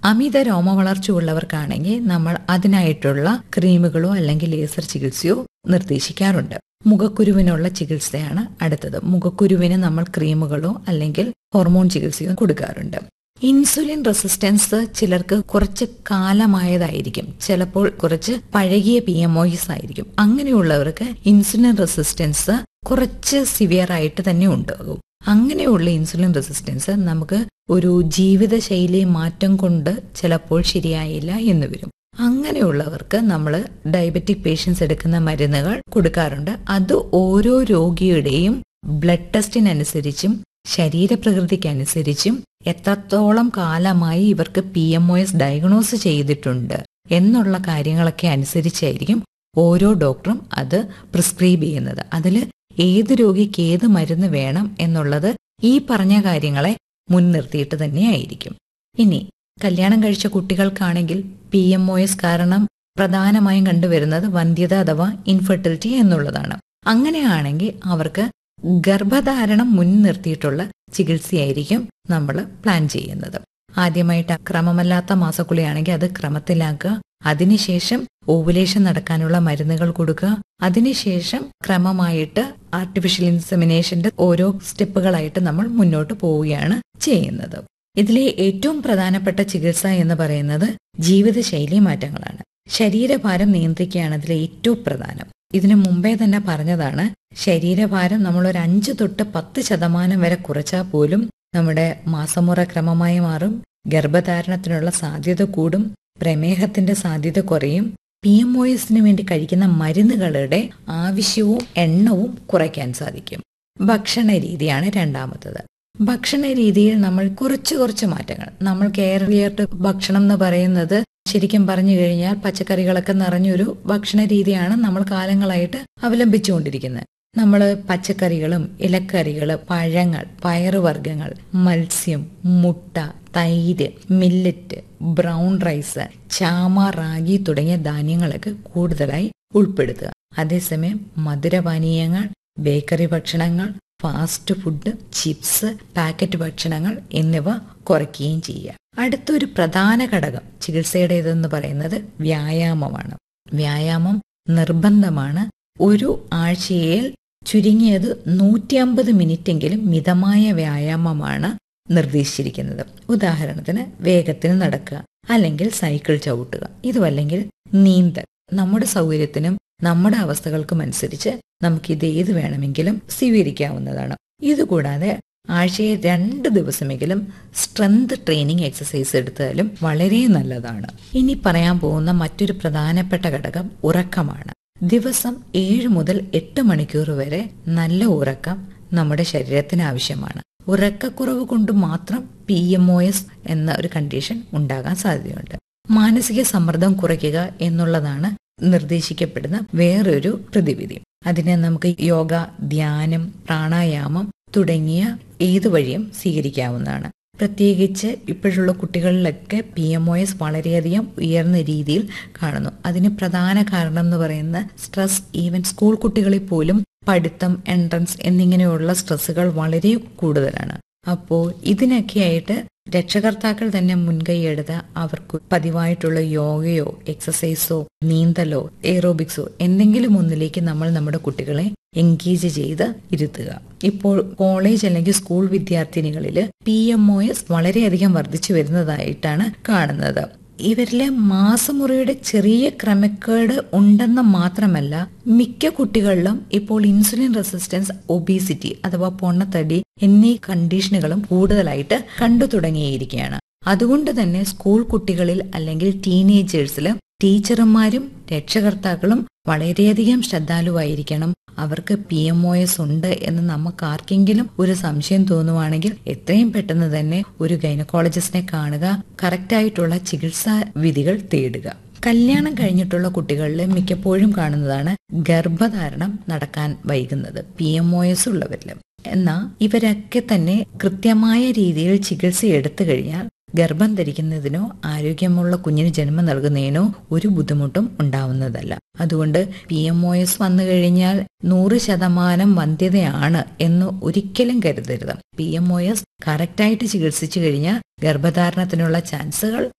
അമിത രോമവളർച്ച ഉള്ളവർക്കാണെങ്കിൽ നമ്മൾ അതിനായിട്ടുള്ള ക്രീമുകളോ അല്ലെങ്കിൽ ലേസർ ചികിത്സയോ നിർദ്ദേശിക്കാറുണ്ട് മുഖക്കുരുവിനുള്ള ചികിത്സയാണ് അടുത്തത് മുഖക്കുരുവിന് നമ്മൾ ക്രീമുകളോ അല്ലെങ്കിൽ ഹോർമോൺ ചികിത്സയോ കൊടുക്കാറുണ്ട് ഇൻസുലിൻ റെസിസ്റ്റൻസ് ചിലർക്ക് കുറച്ച് കാലമായതായിരിക്കും ചിലപ്പോൾ കുറച്ച് പഴകിയ പി എം ഒയിസ് ആയിരിക്കും അങ്ങനെയുള്ളവർക്ക് ഇൻസുലിൻ റെസിസ്റ്റൻസ് കുറച്ച് സിവിയർ ആയിട്ട് തന്നെ ഉണ്ടാകും അങ്ങനെയുള്ള ഇൻസുലിൻ റെസിസ്റ്റൻസ് നമുക്ക് ഒരു ജീവിതശൈലി മാറ്റം കൊണ്ട് ചിലപ്പോൾ ശരിയായില്ല എന്ന് വരും അങ്ങനെയുള്ളവർക്ക് നമ്മൾ ഡയബറ്റിക് പേഷ്യൻസ് എടുക്കുന്ന മരുന്നുകൾ കൊടുക്കാറുണ്ട് അത് ഓരോ രോഗിയുടെയും ബ്ലഡ് ടെസ്റ്റിനനുസരിച്ചും ശരീരപ്രകൃതിക്കനുസരിച്ചും എത്രത്തോളം കാലമായി ഇവർക്ക് P M O S diagnose ചെയ്തിട്ടുണ്ട് എന്നുള്ള കാര്യങ്ങളൊക്കെ അനുസരിച്ചായിരിക്കും ഓരോ ഡോക്ടറും അത് പ്രിസ്ക്രൈബ് ചെയ്യുന്നത് അതിൽ ഏത് രോഗിക്ക് ഏത് മരുന്ന് വേണം എന്നുള്ളത് ഈ പറഞ്ഞ കാര്യങ്ങളെ മുൻനിർത്തിയിട്ട് തന്നെയായിരിക്കും ഇനി കല്യാണം കഴിച്ച കുട്ടികൾക്കാണെങ്കിൽ പി എം ഒ എസ് കാരണം പ്രധാനമായും കണ്ടുവരുന്നത് വന്ധ്യത അഥവാ ഇൻഫെർട്ടിലിറ്റി എന്നുള്ളതാണ് അങ്ങനെയാണെങ്കിൽ അവർക്ക് ഗർഭധാരണം മുൻനിർത്തിയിട്ടുള്ള ചികിത്സയായിരിക്കും നമ്മൾ പ്ലാൻ ചെയ്യുന്നത് ആദ്യമായിട്ട് ക്രമമല്ലാത്ത മാസക്കുളിയാണെങ്കിൽ അത് ക്രമത്തിലാക്കുക അതിനുശേഷം ഓവുലേഷൻ നടക്കാനുള്ള മരുന്നുകൾ കൊടുക്കുക അതിനുശേഷം ക്രമമായിട്ട് ആർട്ടിഫിഷ്യൽ ഇൻസെമിനേഷന്റെ ഓരോ സ്റ്റെപ്പുകളായിട്ട് നമ്മൾ മുന്നോട്ട് പോവുകയാണ് ചെയ്യുന്നത് ഇതിലെ ഏറ്റവും പ്രധാനപ്പെട്ട ചികിത്സ എന്ന് പറയുന്നത് ജീവിതശൈലി മാറ്റങ്ങളാണ് ശരീരഭാരം നിയന്ത്രിക്കുകയാണ് അതിലെ ഏറ്റവും പ്രധാനം ഇതിനു മുമ്പേ തന്നെ പറഞ്ഞതാണ് ശരീരഭാരം നമ്മൾ ഒരു അഞ്ച് തൊട്ട് പത്ത് ശതമാനം വരെ കുറച്ചാൽ പോലും നമ്മുടെ മാസമുറ ക്രമമായി മാറും ഗർഭധാരണത്തിനുള്ള സാധ്യത കൂടും പ്രമേഹത്തിന്റെ സാധ്യത കുറയും പി എം ഒ എസിന് വേണ്ടി കഴിക്കുന്ന മരുന്നുകളുടെ ആവശ്യവും എണ്ണവും കുറയ്ക്കാൻ സാധിക്കും ഭക്ഷണ രീതിയാണ് രണ്ടാമത്തത് ഭക്ഷണ രീതിയിൽ നമ്മൾ കുറച്ച് കുറച്ച് മാറ്റങ്ങൾ നമ്മൾ കേരളീയരുടെ ഭക്ഷണം എന്ന് പറയുന്നത് ശരിക്കും പറഞ്ഞു കഴിഞ്ഞാൽ പച്ചക്കറികളൊക്കെ നിറഞ്ഞൊരു ഭക്ഷണ രീതിയാണ് നമ്മൾ കാലങ്ങളായിട്ട് അവലംബിച്ചുകൊണ്ടിരിക്കുന്നത് നമ്മൾ പച്ചക്കറികളും ഇലക്കറികൾ പഴങ്ങൾ പയറുവർഗ്ഗങ്ങൾ മത്സ്യം മുട്ട തൈര് മില്ലറ്റ് ബ്രൗൺ റൈസ് ചാമ റാഗി തുടങ്ങിയ ധാന്യങ്ങളൊക്കെ കൂടുതലായി ഉൾപ്പെടുത്തുക അതേസമയം മധുരപാനീയങ്ങൾ ബേക്കറി ഭക്ഷണങ്ങൾ ഫാസ്റ്റ് ഫുഡ് ചിപ്സ് പാക്കറ്റ് ഭക്ഷണങ്ങൾ എന്നിവ കുറയ്ക്കുകയും ചെയ്യുക അടുത്തൊരു പ്രധാന ഘടകം ചികിത്സയുടേതെന്ന് പറയുന്നത് വ്യായാമമാണ് വ്യായാമം നിർബന്ധമാണ് ഒരു ആഴ്ചയിൽ ചുരുങ്ങിയത് നൂറ്റി അമ്പത് മിനിറ്റെങ്കിലും മിതമായ വ്യായാമമാണ് നിർദ്ദേശിച്ചിരിക്കുന്നത് ഉദാഹരണത്തിന് വേഗത്തിൽ നടക്കുക അല്ലെങ്കിൽ സൈക്കിൾ ചവിട്ടുക ഇതുമല്ലെങ്കിൽ നീന്തൽ നമ്മുടെ സൗകര്യത്തിനും നമ്മുടെ അവസ്ഥകൾക്കും അനുസരിച്ച് നമുക്കിത് ഏത് വേണമെങ്കിലും സ്വീകരിക്കാവുന്നതാണ് ഇതുകൂടാതെ ആഴ്ചയിൽ രണ്ട് ദിവസമെങ്കിലും സ്ട്രെങ്ത് ട്രെയിനിങ് എക്സസൈസ് എടുത്താലും വളരെ നല്ലതാണ് ഇനി പറയാൻ പോകുന്ന മറ്റൊരു പ്രധാനപ്പെട്ട ഘടകം ഉറക്കമാണ് ദിവസം ഏഴ് മുതൽ എട്ട് മണിക്കൂർ വരെ നല്ല ഉറക്കം നമ്മുടെ ശരീരത്തിന് ആവശ്യമാണ് ഉറക്കക്കുറവ് കൊണ്ട് മാത്രം പി എം ഒ എസ് എന്ന ഒരു കണ്ടീഷൻ ഉണ്ടാകാൻ സാധ്യതയുണ്ട് മാനസിക സമ്മർദ്ദം കുറയ്ക്കുക എന്നുള്ളതാണ് നിർദ്ദേശിക്കപ്പെടുന്ന വേറൊരു പ്രതിവിധി അതിനെ നമുക്ക് യോഗ ധ്യാനം പ്രാണായാമം തുടങ്ങിയ ഏതു വഴിയും സ്വീകരിക്കാവുന്നതാണ് പ്രത്യേകിച്ച് ഇപ്പോഴുള്ള കുട്ടികളിലൊക്കെ പി എം ഒ എസ് വളരെയധികം ഉയർന്ന രീതിയിൽ കാണുന്നു അതിന് പ്രധാന കാരണം എന്ന് പറയുന്ന സ്ട്രെസ് ഈവൻ സ്കൂൾ കുട്ടികളിൽ പോലും പഠിത്തം എൻട്രൻസ് എന്നിങ്ങനെയുള്ള സ്ട്രെസ്സുകൾ വളരെ കൂടുതലാണ് അപ്പോൾ ഇതിനൊക്കെയായിട്ട് രക്ഷകർത്താക്കൾ തന്നെ മുൻകൈയെടുത്ത് അവർക്ക് പതിവായിട്ടുള്ള യോഗയോ എക്സസൈസോ നീന്തലോ എയറോബിക്സോ എന്തെങ്കിലും ഒന്നിലേക്ക് നമ്മൾ നമ്മുടെ കുട്ടികളെ എൻഗേജ് ചെയ്ത് ഇരുത്തുക ഇപ്പോൾ കോളേജ് അല്ലെങ്കിൽ സ്കൂൾ വിദ്യാർത്ഥിനികളിൽ പി എം ഒ എസ് വളരെയധികം വർദ്ധിച്ചു വരുന്നതായിട്ടാണ് കാണുന്നത് ഇവരിലെ മാസമുറയുടെ ചെറിയ ക്രമക്കേട് ഉണ്ടെന്ന് മാത്രമല്ല മിക്ക കുട്ടികളിലും ഇപ്പോൾ ഇൻസുലിൻ റെസിസ്റ്റൻസ് ഒബീസിറ്റി അഥവാ പൊണ്ണത്തടി എന്നീ കണ്ടീഷനുകളും കൂടുതലായിട്ട് കണ്ടു തുടങ്ങിയിരിക്കുകയാണ് അതുകൊണ്ട് തന്നെ സ്കൂൾ കുട്ടികളിൽ അല്ലെങ്കിൽ ടീനേജേഴ്സിൽ ടീച്ചർമാരും രക്ഷകർത്താക്കളും വളരെയധികം ശ്രദ്ധാലുവായിരിക്കണം അവർക്ക് പി എം ഒ എസ് ഉണ്ട് എന്ന് നമുക്ക് ആർക്കെങ്കിലും ഒരു സംശയം തോന്നുവാണെങ്കിൽ എത്രയും പെട്ടെന്ന് തന്നെ ഒരു ഗൈനക്കോളജിസ്റ്റിനെ കാണുക കറക്റ്റായിട്ടുള്ള ചികിത്സാ വിധികൾ തേടുക കല്യാണം കഴിഞ്ഞിട്ടുള്ള കുട്ടികളിൽ മിക്കപ്പോഴും കാണുന്നതാണ് ഗർഭധാരണം നടക്കാൻ വൈകുന്നത് പി എം ഒ എസ് ഉള്ളവരിൽ എന്നാൽ ഇവരൊക്കെ തന്നെ കൃത്യമായ രീതിയിൽ ചികിത്സ എടുത്തു കഴിഞ്ഞാൽ ഗർഭം ധരിക്കുന്നതിനോ ആരോഗ്യമുള്ള കുഞ്ഞിന് ജന്മം നൽകുന്നതിനോ ഒരു ബുദ്ധിമുട്ടും ഉണ്ടാവുന്നതല്ല അതുകൊണ്ട് പി എം ഒ എസ് വന്നു കഴിഞ്ഞാൽ നൂറ് ശതമാനം വന്ധ്യതയാണ് എന്ന് ഒരിക്കലും കരുതരുത് പി എം ഒ എസ് കറക്റ്റായിട്ട് ചികിത്സിച്ചു കഴിഞ്ഞാൽ ഗർഭധാരണത്തിനുള്ള ചാൻസുകൾ